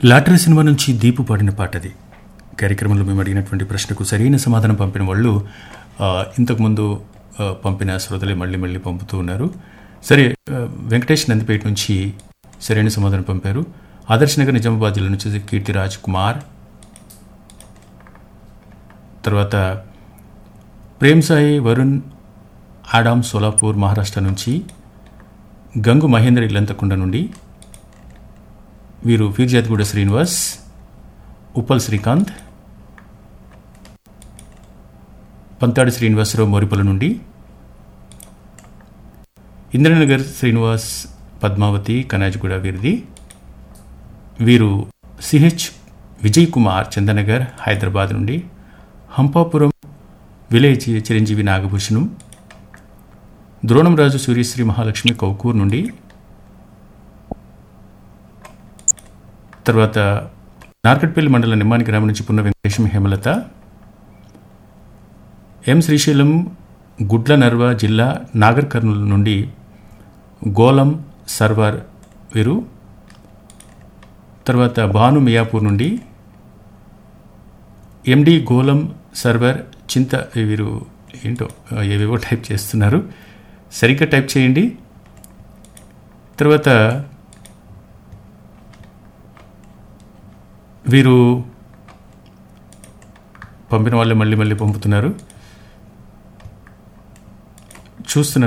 lottery cinema నుంచి దీపు పాడిన పాట అది కార్యక్రమంలో మేము అడిగినటువంటి ప్రశ్నకు సరైన సమాధానం పంపిన వాళ్ళు ఆ, ఇంతకుముందు ఆ, పంపిన శ్రోతలే మళ్ళీ మళ్ళీ పంపుతూ ఉన్నారు సరే ఆ, వెంకటేష్ నందిపేట నుంచి సరైన సమాధానం పంపారు ఆదర్శ్ నగర్ నిజామాబాద్ జిల్లా నుంచి కీర్తిరాజ్ కుమార్ తర్వాత ప్రేమ్ సాయి వరుణ్ ఆడామ్ సోలాపూర్ మహారాష్ట్ర నుంచి గంగు మహేంద్ర ఇల్లంతకుండ నుండి వీరు ఫీర్జాద్గూడ శ్రీనివాస్ ఉప్పల్ శ్రీకాంత్ పంతాడి శ్రీనివాసరావు మోరిపల నుండి ఇంద్రనగర్ శ్రీనివాస్ పద్మావతి కనాజ్గూడ వీరిది వీరు సిహెచ్ విజయ్ కుమార్ చందనగర్ హైదరాబాద్ నుండి హంపాపురం విలేజ్ చిరంజీవి నాగభూషణం ద్రోణంరాజు సూర్యశ్రీ మహాలక్ష్మి కౌకూర్ నుండి తర్వాత నార్కట్పల్లి మండలం నిమ్మాని గ్రామం నుంచి పున్న వెంకటేశం హేమలత ఎం శ్రీశైలం గుడ్ల నర్వ జిల్లా నాగర్ కర్నూలు నుండి గోలం సర్వర్ వీరు తర్వాత భాను మియాపూర్ నుండి ఎండి గోలం సర్వర్ చింత వీరు ఏంటో ఏవేవో టైప్ చేస్తున్నారు సరిగ్గా టైప్ చేయండి తర్వాత వీరు పంపిన వాళ్ళే మళ్ళీ మళ్ళీ పంపుతున్నారు చూస్తున్న